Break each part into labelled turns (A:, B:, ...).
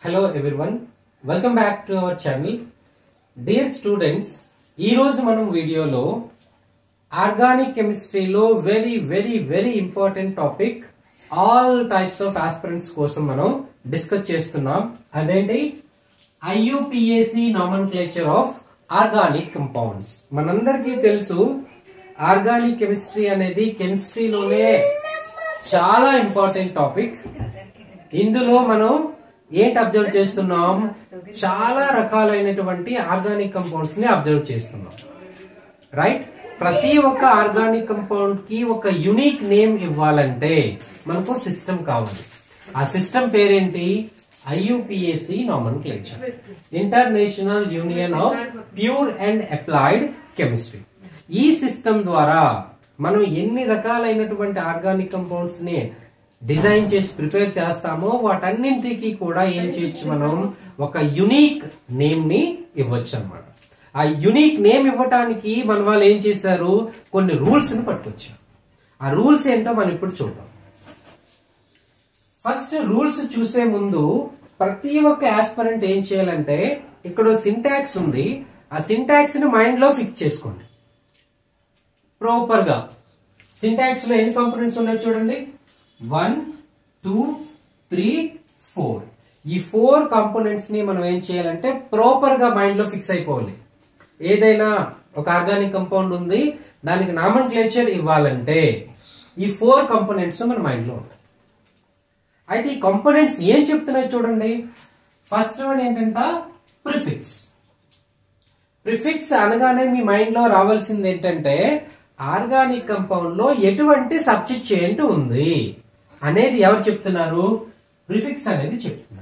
A: Hello everyone welcome back to our channel dear students ఈ రోజు మనం వీడియోలో ఆర్గానిక్ కెమిస్ట్రీలో very very very important topic all types of aspirants కోసం మనం డిస్కస్ చేస్తున్నాం అదేంటి IUPAC nomenclature of organic compounds మనందరికీ తెలుసు ఆర్గానిక్ కెమిస్ట్రీ అనేది కెమిస్ట్రీలోనే చాలా ఇంపార్టెంట్ టాపిక్ ఇందులో మనం ఏంటి అబ్జర్వ్ చేస్తున్నాం చాలా రకాలైనటువంటి ఆర్గానిక్ కంపౌండ్స్ ని అబ్జర్వ్ చేస్తున్నాం రైట్ ప్రతి ఒక్క ఆర్గానిక్ కంపౌండ్ కి ఒక యునిక్ నేమ్ ఇవ్వాలంటే మనకు సిస్టమ్ కావాలి ఆ సిస్టమ్ పేరేంటి IUPAC nomenclature international union of pure and applied chemistry ఈ సిస్టమ్ ద్వారా మనం ఎన్ని రకాలైనటువంటి ఆర్గానిక్ కంపౌండ్స్ ని డిజైన్ చేసి ప్రిపేర్ చేస్తామో వాటన్నింటికి కూడా ఏం చేయొచ్చు మనం ఒక యునిక్ నేమ్ ని ఇవ్వచ్చు అనమాట ఆ యునిక్ నేమ్ ఇవ్వటానికి మన వాళ్ళు ఏం చేశారు కొన్ని రూల్స్ ని పట్టుకొచ్చారు ఆ రూల్స్ ఏంటో మనం ఇప్పుడు చూద్దాం ఫస్ట్ రూల్స్ చూసే ముందు ప్రతి ఒక్క ఆస్పరెంట్ ఏం చేయాలంటే ఇక్కడ సింటాక్స్ ఉంది ఆ సింటాక్స్ ని మైండ్ లో ఫిక్స్ చేసుకోండి ప్రాపర్ గా సింటాక్స్ లో ఎన్ని కాంపోనెంట్స్ ఉన్నాయి చూడండి వన్ టూ త్రీ ఫోర్ ఈ ఫోర్ కాంపోనెంట్స్ ని మనం ఏం చేయాలంటే ప్రాపర్ గా మైండ్ లో ఫిక్స్ అయిపోవాలి ఏదైనా ఒక ఆర్గానిక్ కంపౌండ్ ఉంది దానికి నామన్ క్లేచర్ ఇవ్వాలంటే ఈ ఫోర్ కాంపోనెంట్స్ మన మైండ్ లో ఉంటాయి అయితే ఈ కాంపోనెంట్స్ ఏం చెప్తున్నాయి చూడండి ఫస్ట్ వన్ ఏంటంట ప్రిఫిక్స్ ప్రిఫిక్స్ అనగానే మీ మైండ్ లో రావాల్సింది ఏంటంటే ఆర్గానిక్ కంపౌండ్ లో ఎటువంటి సబ్స్టిట్యూయెంట్ ఉంది అనేది ఎవరు చెప్తున్నారు ప్రిఫిక్స్ అనేది చెప్తున్నారు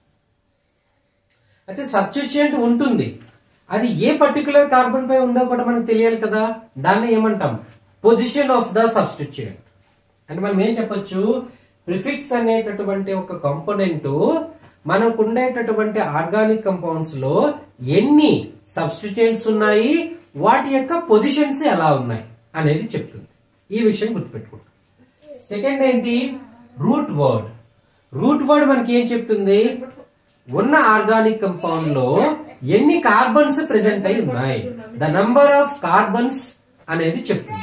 A: అయితే సబ్స్టిట్యూయెంట్ ఉంటుంది అది ఏ పర్టికులర్ కార్బన్ పై ఉందో కూడా మనకు తెలియాలి కదా దాన్ని ఏమంటాం పొజిషన్ ఆఫ్ ద సబ్స్టిట్యూయెంట్ అంటే మనం ఏం చెప్పొచ్చు ప్రిఫిక్స్ అనేటటువంటి ఒక కాంపోనెంట్ మనకు ఉండేటటువంటి ఆర్గానిక్ కంపౌండ్స్ లో ఎన్ని సబ్స్టిట్యూయెంట్స్ ఉన్నాయి వాటి యొక్క పొజిషన్స్ ఎలా ఉన్నాయి అనేది చెప్తుంది ఈ విషయం గుర్తుపెట్టుకుంటాం సెకండ్ ఏంటి రూట్ వర్డ్ రూట్ వర్డ్ మనకి ఏం చెప్తుంది ఉన్న ఆర్గానిక్ కంపౌండ్ లో ఎన్ని కార్బన్స్ ప్రెసెంట్ అయి ఉన్నాయి ద నంబర్ ఆఫ్ కార్బన్స్ అనేది చెప్తుంది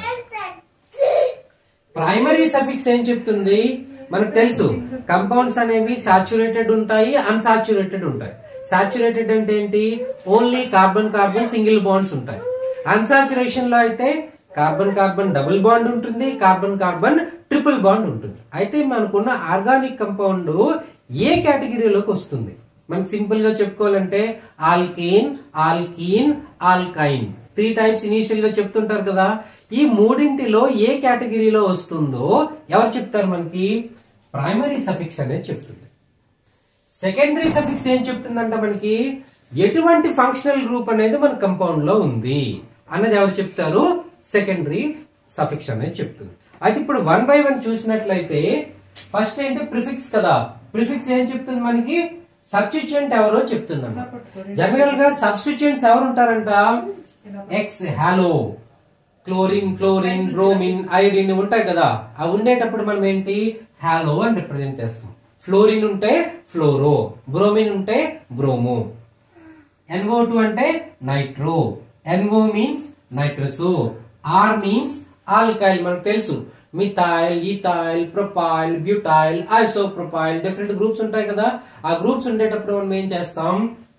A: ప్రైమరీ సఫిక్స్ ఏం చెప్తుంది మనకు తెలుసు కంపౌండ్స్ అనేవి సాచురేటెడ్ ఉంటాయి అన్సాచురేటెడ్ ఉంటాయి సాచురేటెడ్ అంటే ఏంటి only carbon carbon single bonds ఉంటాయి అన్సాచురేషన్ లో అయితే కార్బన్ కార్బన్ డబుల్ బాండ్ ఉంటుంది కార్బన్ కార్బన్ ట్రిపుల్ బాండ్ ఉంటుంది అయితే మనకున్న ఆర్గానిక్ కంపౌండ్ ఏ కేటగిరీలోకి వస్తుంది మనకి సింపుల్ గా చెప్పుకోవాలంటే alkane alkene alkyne three times initial గా చెప్తుంటారు కదా ఈ మూడింటిలో ఏ కేటగిరీలో వస్తుందో ఎవరు చెప్తారు మనకి ప్రైమరీ సఫిక్స్ అనేది చెప్తుంది సెకండరీ సఫిక్స్ ఏం చెప్తుందంట మనకి ఎటువంటి ఫంక్షనల్ గ్రూప్ అనేది మన కంపౌండ్ లో ఉంది అన్నది ఎవరు చెప్తారు సెకండరీ సఫిక్స్ అనేది చెప్తుంది అయితే ఇప్పుడు వన్ బై వన్ చూసినట్లయితే ఫస్ట్ ఏంటి ప్రిఫిక్స్ కదా ప్రిఫిక్స్ ఏం చెప్తుంది మనకి సబ్స్టిట్యూయెంట్ ఎవరో చెప్తుందంట జనరల్ గా సబ్స్టిట్యూయెంట్స్ ఎవరు ఉంటారంట X halo chlorine fluorine bromine iodine ఉంటాయి కదా అవి ఉండేటప్పుడు మనం ఏంటి హాలో అని రిప్రజెంట్ చేస్తాం ఫ్లోరిన్ ఉంటే ఫ్లోరో బ్రోమిన్ ఉంటే బ్రోమో ఎన్ఓ టూ అంటే nitro NO means nitrous R means alkyl మనకు తెలుసు methyl ethyl propyl butyl isopropyl different groups ఉంటాయి కదా ఆ గ్రూప్స్ ఉండేటప్పుడు మనం ఏం చేస్తాం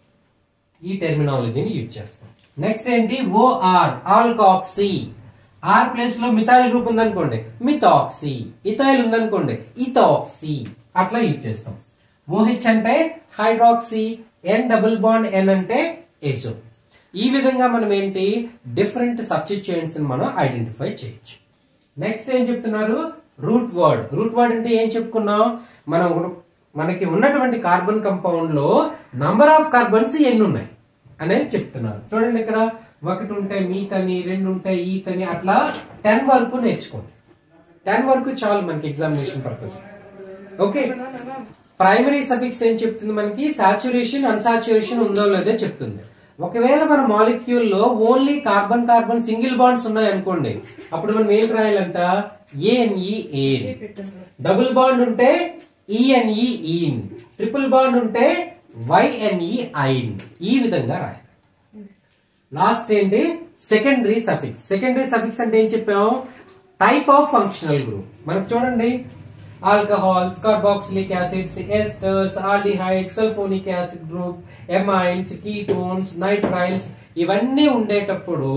A: ఈ టెర్మినాలజీని యూజ్ చేస్తాం నెక్స్ట్ ఏంటి ఓఆర్ ఆల్కాక్సీ ఆర్ ప్లేస్ లో మిథైల్ గ్రూప్ ఉందనుకోండి మిథాక్సీ ఇథైల్ ఉందనుకోండి ఇథాక్సీ అట్లా యూజ్ చేస్తాం ఓహెచ్ అంటే hydroxy N double bond N అంటే ఏజో ఈ విధంగా మనం ఏంటి డిఫరెంట్ సబ్స్టిట్యూయెంట్స్ మనం ఐడెంటిఫై చేయొచ్చు నెక్స్ట్ ఏం చెప్తున్నారు రూట్ వర్డ్ రూట్ వర్డ్ అంటే ఏం చెప్పుకున్నాం మనం మనకి ఉన్నటువంటి కార్బన్ కంపౌండ్ లో నంబర్ ఆఫ్ కార్బన్స్ ఎన్ని ఉన్నాయి అనేది చెప్తున్నారు చూడండి ఇక్కడ ఒకటి ఉంటే మీతని రెండు ఉంటే ఈతని అట్లా టెన్ వరకు నేర్చుకోండి టెన్ వరకు చాలు మనకి examination purpose okay primary suffix ఏం చెప్తుంది మనకి సాచురేషన్ అన్సాచురేషన్ ఉందో లేదో చెప్తుంది ఒకవేళ మన మాలిక్యూల్ లో only carbon carbon single bonds ఉన్నాయి అనుకోండి అప్పుడు మనం ఏం రాయాలంట ఏఎన్ఈ ఏన్ డబుల్ బాండ్ ఉంటే ఈఎన్ఈ ఈన్ ట్రిపుల్ బాండ్ ఉంటే వైఎన్ఈ ఐన్ ఈ విధంగా రాయాలి లాస్ట్ ఏంటి సెకండరీ సఫిక్స్ సెకండరీ సఫిక్స్ అంటే ఏం చెప్పాం టైప్ ఆఫ్ ఫంక్షనల్ గ్రూప్ మనకు చూడండి alcohols carboxylic acids esters aldehyde sulphonic acid group amines ketones nitriles ఇవన్నీ ఉండేటప్పుడు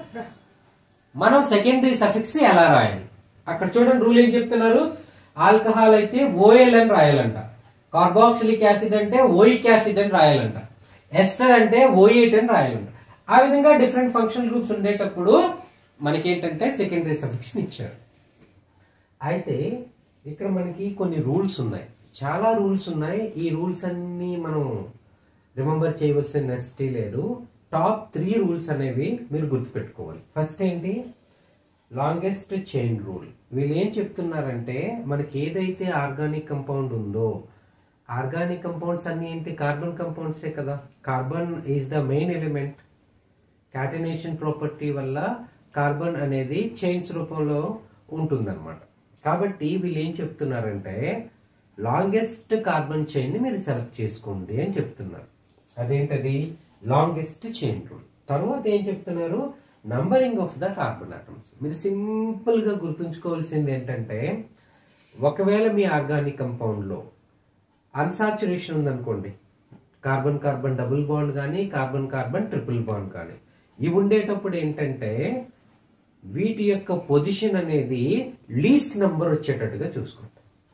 A: మనం సెకండరీ సఫిక్స్ ఎలా రాయాలి అక్కడ చూడండి రూల్ ఏం చెప్తున్నారు ఆల్కహాల్ అయితే ఓఎల్ అని రాయాలంట కార్బాక్సిలిక్ యాసిడ్ అంటే ఓయిక్ యాసిడ్ అని రాయాలంట ఎస్టర్ అంటే ఓయిట్ అని రాయాలంట ఆ విధంగా డిఫరెంట్ ఫంక్షనల్ గ్రూప్స్ ఉండేటప్పుడు మనకేంటంటే సెకండరీ సఫిక్స్ ఇచ్చారు అయితే ఇక్కడ మనకి కొన్ని రూల్స్ ఉన్నాయి చాలా రూల్స్ ఉన్నాయి ఈ రూల్స్ అన్ని మనం రిమెంబర్ చేయవలసిన నెసిటీ లేదు టాప్ త్రీ రూల్స్ అనేవి మీరు గుర్తుపెట్టుకోవాలి ఫస్ట్ ఏంటి లాంగెస్ట్ చైన్ రూల్ వీళ్ళు ఏం చెప్తున్నారంటే మనకి ఏదైతే ఆర్గానిక్ కంపౌండ్ ఉందో ఆర్గానిక్ కంపౌండ్స్ అన్ని ఏంటి కార్బన్ కంపౌండ్సే కదా carbon is the main element catenation property వల్ల కార్బన్ అనేది చైన్స్ రూపంలో ఉంటుందన్నమాట కాబట్టి వీళ్ళు ఏం చెప్తున్నారంటే లాంగెస్ట్ కార్బన్ చైన్ ని మీరు సెలెక్ట్ చేసుకోండి అని చెప్తున్నారు అదేంటది లాంగెస్ట్ చైన్ రూల్ తర్వాత ఏం చెప్తున్నారు numbering of the carbon atoms మీరు సింపుల్ గా గుర్తుంచుకోవాల్సింది ఏంటంటే ఒకవేళ మీ ఆర్గానిక్ కంపౌండ్ లో అన్సాచురేషన్ ఉందనుకోండి కార్బన్ కార్బన్ డబుల్ బాండ్ కానీ కార్బన్ కార్బన్ ట్రిపుల్ బాండ్ కానీ ఇవి ఉండేటప్పుడు ఏంటంటే వీటి యొక్క పొజిషన్ అనేది లీస్ నంబర్ వచ్చేటట్టుగా చూసుకోండి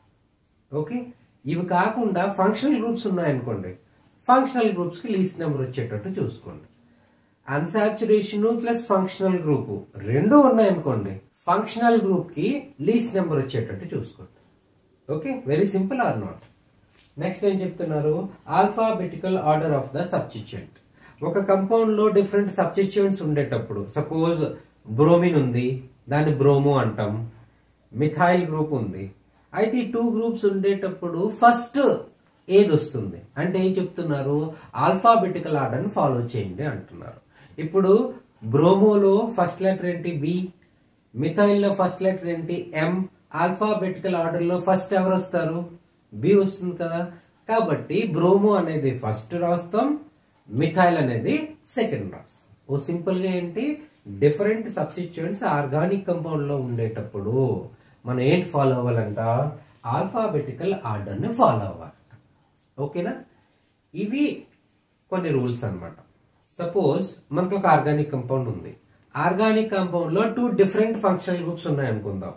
A: ఓకే ఇవి కాకుండా ఫంక్షనల్ గ్రూప్స్ ఉన్నాయనుకోండి ఫంక్షనల్ గ్రూప్స్ కి లీస్ నెంబర్ వచ్చేటట్టు చూసుకోండి అన్సాచురేషన్ ప్లస్ ఫంక్షనల్ గ్రూప్ రెండు ఉన్నాయనుకోండి ఫంక్షనల్ గ్రూప్ కి లీస్ నెంబర్ వచ్చేటట్టు చూసుకోండి okay very simple or not next ఏం చెప్తున్నారు alphabetical order of the substituent ఒక కంపౌండ్ లో డిఫరెంట్ సబ్స్టిట్యూయెంట్స్ ఉండేటప్పుడు సపోజ్ బ్రోమిన్ ఉంది దాన్ని బ్రోమో అంటాం మిథైల్ గ్రూప్ ఉంది అయితే ఈ టూ గ్రూప్స్ ఉండేటప్పుడు ఫస్ట్ ఏది వస్తుంది అంటే ఏం చెప్తున్నారు ఆల్ఫాబెటికల్ ఆర్డర్ ఫాలో చేయండి అంటున్నారు ఇప్పుడు బ్రోమోలో ఫస్ట్ లెటర్ ఏంటి బి మిథైల్ లో ఫస్ట్ లెటర్ ఏంటి ఎం ఆల్ఫాబెటికల్ ఆర్డర్ లో ఫస్ట్ ఎవరు వస్తారు బి వస్తుంది కదా కాబట్టి బ్రోమో అనేది ఫస్ట్ రాస్తాం మిథైల్ అనేది సెకండ్ రాస్తాం ఓ సింపుల్ గా ఏంటి డిఫరెంట్ సబ్స్టిట్యూయెంట్స్ ఆర్గానిక్ కంపౌండ్ లో ఉండేటప్పుడు మనం ఏంటి ఫాలో అవ్వాలంట ఆల్ఫాబెటికల్ ఆర్డర్ ని ఫాలో అవ్వాలంట ఓకేనా ఇవి కొన్ని రూల్స్ అన్నమాట సపోజ్ మనకు ఒక ఆర్గానిక్ కంపౌండ్ ఉంది ఆర్గానిక్ కంపౌండ్ లో టూ డిఫరెంట్ ఫంక్షనల్ గ్రూప్స్ ఉన్నాయి అనుకుందాం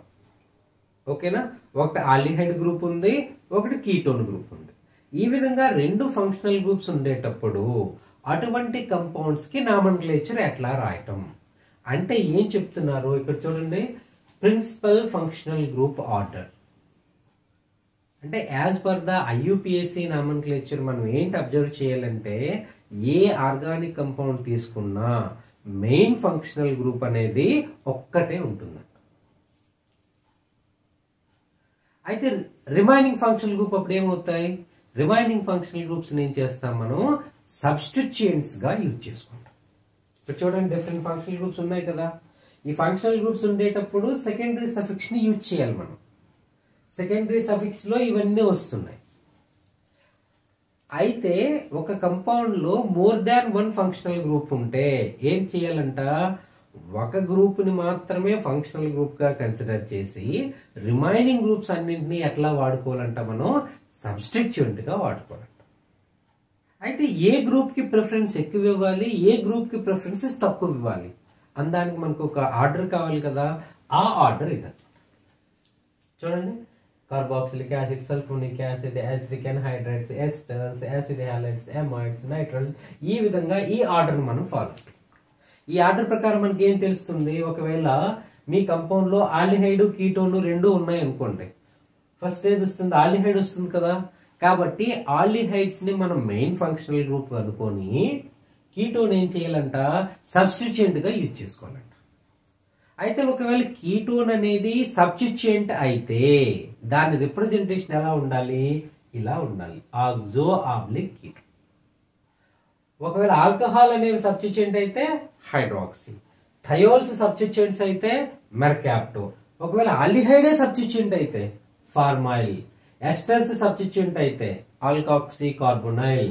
A: ఓకేనా ఒకటి ఆల్డిహైడ్ గ్రూప్ ఉంది ఒకటి కీటోన్ గ్రూప్ ఉంది ఈ విధంగా రెండు ఫంక్షనల్ గ్రూప్స్ ఉండేటప్పుడు అటువంటి కంపౌండ్స్ కి నామన్క్లేచర్ ఎట్లా రాయటం అంటే ఏం చెప్తున్నారు ఇక్కడ చూడండి ప్రిన్సిపల్ ఫంక్షనల్ గ్రూప్ ఆర్డర్ అంటే as per the IUPAC nomenclature మనం ఏంటి అబ్జర్వ్ చేయాలంటే ఏ ఆర్గానిక్ కంపౌండ్ తీసుకున్నా మెయిన్ ఫంక్షనల్ గ్రూప్ అనేది ఒక్కటే ఉంటుంది అయితే రిమైనింగ్ ఫంక్షనల్ గ్రూప్ అప్పుడు ఏమవుతాయి రిమైనింగ్ ఫంక్షనల్ గ్రూప్స్ ఏం చేస్తాం మనం సబ్స్టిట్యూయెంట్స్ గా యూజ్ చేసుకుంటాం ఇప్పుడు చూడండి డిఫరెంట్ ఫంక్షనల్ గ్రూప్స్ ఉన్నాయి కదా ఈ ఫంక్షనల్ గ్రూప్స్ ఉండేటప్పుడు సెకండరీ సఫిక్స్ ని యూజ్ చేయాలి మనం సెకండరీ సఫిక్స్ లో ఇవన్నీ వస్తున్నాయి అయితే ఒక కంపౌండ్ లో more than one functional group ఉంటే ఏం చేయాలంట ఒక గ్రూప్ ని మాత్రమే ఫంక్షనల్ గ్రూప్ గా కన్సిడర్ చేసి రిమైనింగ్ గ్రూప్స్ అన్నింటినీ ఎట్లా వాడుకోవాలంట మనం సబ్స్టిట్యూంట్ గా వాడుకోవాలంట అయితే ఏ గ్రూప్ కి ప్రిఫరెన్స్ ఎక్కువ ఇవ్వాలి ఏ గ్రూప్ కి ప్రిఫరెన్సెస్ తక్కువ ఇవ్వాలి అందానికి మనకు ఒక ఆర్డర్ కావాలి కదా ఆ ఆర్డర్ ఇది చూడండి carboxylic acid sulphonic acid acidic anhydrides esters acid halides amides nitriles ఈ విధంగా ఈ ఆర్డర్ మనం ఫాలో ఈ ఆర్డర్ ప్రకారం మనకి ఏం తెలుస్తుంది ఒకవేళ మీ కంపౌండ్ లో ఆలిహైడ్ కీటోన్ రెండు ఉన్నాయి అనుకోండి ఫస్ట్ ఏది వస్తుంది ఆలిహైడ్ వస్తుంది కదా కాబట్టి ఆలిహైడ్స్ ని మనం మెయిన్ ఫంక్షనల్ గ్రూప్ అనుకొని కీటోన్ ఏం చేయాలంట సబ్స్టిట్యూయెంట్ గా యూజ్ చేసుకోవాలంట అయితే ఒకవేళ కీటోన్ అనేది సబ్స్టిట్యూయెంట్ అయితే దాని రిప్రజెంటేషన్ ఎలా ఉండాలి ఇలా ఉండాలి ఆక్జో ఆబ్లిక్ కీటోన్ ఒకవేళ ఆల్కహాల్ అనేవి సబ్స్టిట్యూయెంట్ అయితే హైడ్రాక్సీ థయోల్స్ సబ్స్టిట్యూయెంట్స్ అయితే మెర్కాప్టో ఒకవేళ ఆలిహైడే సబ్స్టిట్యూయెంట్ అయితే ఫార్మైల్ ఎస్టర్స్ సబ్స్టిట్యూయెంట్ అయితే alkoxy carbonyl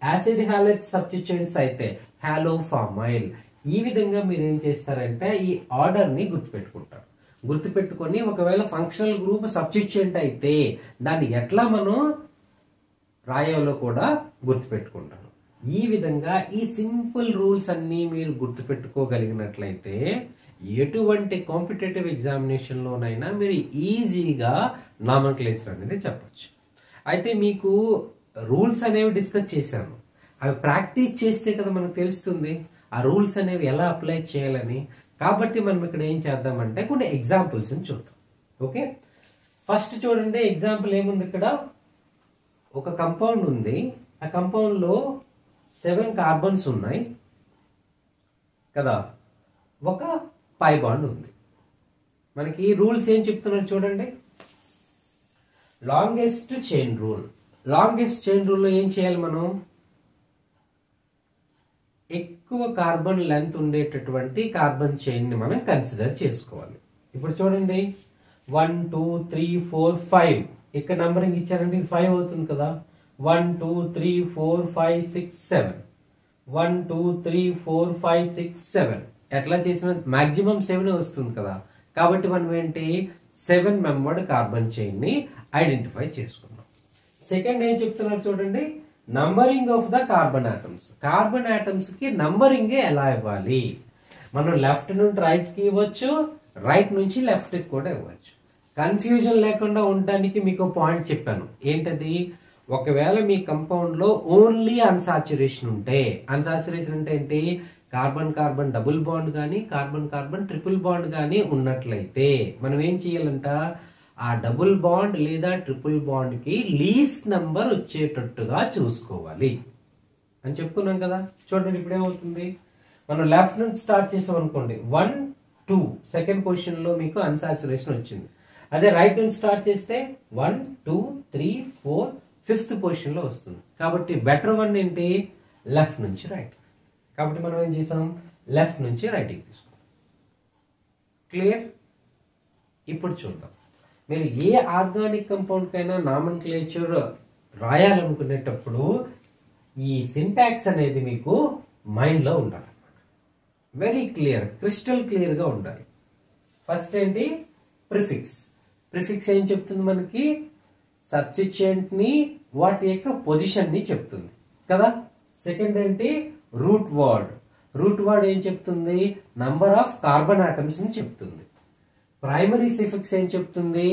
A: acid halide substituents అయితే హాలోఫామైల్ ఈ విధంగా మీరు ఏం చేస్తారంటే ఈ ఆర్డర్ ని గుర్తుపెట్టుకుంటారు గుర్తుపెట్టుకొని ఒకవేళ ఫంక్షనల్ గ్రూప్ సబ్స్టిట్యూయెంట్ అయితే దాన్ని ఎట్లా మనం రాయాలో కూడా గుర్తుపెట్టుకుంటాను ఈ విధంగా ఈ సింపుల్ రూల్స్ అన్ని మీరు గుర్తుపెట్టుకోగలిగినట్లయితే ఎటువంటి కాంపిటేటివ్ ఎగ్జామినేషన్ లోనైనా మీరు ఈజీగా నామన్ క్లేచర్ అనేది చెప్పొచ్చు అయితే మీకు రూల్స్ అనేవి డిస్కస్ చేశాను అవి ప్రాక్టీస్ చేస్తే కదా మనకు తెలుస్తుంది ఆ రూల్స్ అనేవి ఎలా అప్లై చేయాలని కాబట్టి మనం ఇక్కడ ఏం చేద్దామంటే కొన్ని ఎగ్జాంపుల్స్ చూద్దాం ఓకే ఫస్ట్ చూడండి ఎగ్జాంపుల్ ఏముంది ఇక్కడ ఒక కంపౌండ్ ఉంది ఆ కంపౌండ్ లో సెవెన్ కార్బన్స్ ఉన్నాయి కదా ఒక పై బాండ్ ఉంది మనకి రూల్స్ ఏం చెప్తున్నారు చూడండి longest chain rule longest chain rule లో ఏం చేయాలి మనం ఎక్కువ కార్బన్ లెంత్ ఉండేటటువంటి కార్బన్ చైన్ ని మనం కన్సిడర్ చేసుకోవాలి ఇప్పుడు చూడండి one two three four five ఇక్కడ నంబరింగ్ ఇచ్చారంటే ఇది ఫైవ్ అవుతుంది కదా one two three four five six seven one two three four five six seven ఎట్లా చేసిన మాక్సిమం సెవెన్ వస్తుంది కదా కాబట్టి మనం ఏంటి సెవెన్ మెంబర్డ్ కార్బన్ చైన్ ని ఐడెంటిఫై చేసుకున్నాం సెకండ్ ఏం చెప్తున్నారు చూడండి numbering of the carbon atoms carbon atoms కి నంబరింగ్ ఎలా ఇవ్వాలి మనం లెఫ్ట్ నుండి రైట్ కి ఇవ్వచ్చు రైట్ నుంచి లెఫ్ట్ కి కూడా ఇవ్వచ్చు కన్ఫ్యూజన్ లేకుండా ఉండడానికి మీకు పాయింట్ చెప్పాను ఏంటది ఒకవేళ మీ కంపౌండ్ లో ఓన్లీ అన్సాచురేషన్ ఉంటే అన్సాచురేషన్ అంటే ఏంటి కార్బన్ కార్బన్ డబుల్ బాండ్ కానీ కార్బన్ కార్బన్ ట్రిపుల్ బాండ్ కానీ ఉన్నట్లయితే మనం ఏం చేయాలంట ఆ డబుల్ బాండ్ లేదా ట్రిపుల్ బాండ్ కి లీస్ నంబర్ వచ్చేటట్టుగా చూసుకోవాలి అని చెప్పుకున్నాం కదా చూడండి ఇప్పుడు ఏమవుతుంది మనం లెఫ్ట్ నుంచి స్టార్ట్ చేసాం అనుకోండి వన్ టూ సెకండ్ పొజిషన్ లో మీకు అన్సాచురేషన్ వచ్చింది అదే రైట్ నుంచి స్టార్ట్ చేస్తే one two three four fifth position లో వస్తుంది కాబట్టి బెటర్ వన్ ఏంటి లెఫ్ట్ నుంచి రైట్ కాబట్టి మనం ఏం చేసాం లెఫ్ట్ నుంచి రైట్ తీసుకున్నాం క్లియర్ ఇప్పుడు చూద్దాం మీరు ఏ ఆర్గానిక్ కంపౌండ్ కైనా నామన్ క్లేచర్ రాయాలనుకునేటప్పుడు ఈ సింటాక్స్ అనేది మీకు మైండ్ లో ఉండాలి వెరీ క్లియర్ క్రిస్టల్ క్లియర్ గా ఉండాలి ఫస్ట్ ఏంటి ప్రిఫిక్స్ ప్రిఫిక్స్ ఏం చెప్తుంది మనకి సబ్స్టిట్యూయెంట్ ని వాటి యొక్క పొజిషన్ ని చెప్తుంది కదా సెకండ్ ఏంటి రూట్ వర్డ్ రూట్ వర్డ్ ఏం చెప్తుంది నంబర్ ఆఫ్ కార్బన్ ఆటమ్స్ ని చెప్తుంది ప్రైమరీ సిఫిక్స్ ఏం చెప్తుంది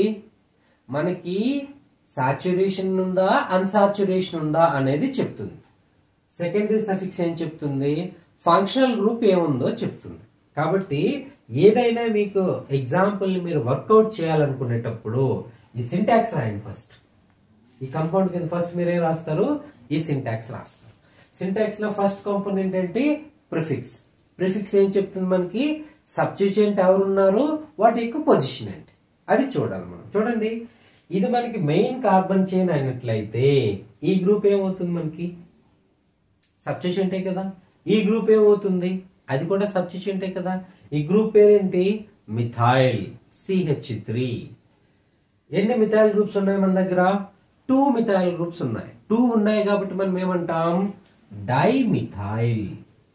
A: మనకి సాచురేషన్ ఉందా అన్సాచురేషన్ ఉందా అనేది చెప్తుంది సెకండరీ సఫిక్స్ ఏం చెప్తుంది ఫంక్షనల్ గ్రూప్ ఏముందో చెప్తుంది కాబట్టి ఏదైనా మీకు ఎగ్జాంపుల్ మీరు వర్కౌట్ చేయాలనుకునేటప్పుడు ఈ సింటాక్స్ రాయండి ఫస్ట్ ఈ కంపౌండ్ కింద ఫస్ట్ మీరేం రాస్తారు ఈ సింటాక్స్ రాస్తారు సింటాక్స్ లో ఫస్ట్ కాంపోనెంట్ ఏంటి ప్రిఫిక్స్ ప్రిఫిక్స్ ఏం చెప్తుంది మనకి సబ్స్టిట్యూయెంట్ ఎవరున్నారు వాటి యొక్క పొజిషన్ ఏంటి అది చూడాలి మనం చూడండి ఇది మనకి మెయిన్ కార్బన్ చైన్ అయినట్లయితే ఈ గ్రూప్ ఏమవుతుంది మనకి సబ్స్టిట్యూషెంటే కదా ఈ గ్రూప్ ఏమవుతుంది అది కూడా సబ్స్టిట్యూషెంటే కదా ఈ గ్రూప్ పేరేంటి మిథైల్ సిహెచ్ త్రీ ఎన్ని మిథైల్ గ్రూప్స్ ఉన్నాయి మన దగ్గర టూ మిథైల్ గ్రూప్స్ ఉన్నాయి టూ ఉన్నాయి కాబట్టి మనం ఏమంటాం డైమిథైల్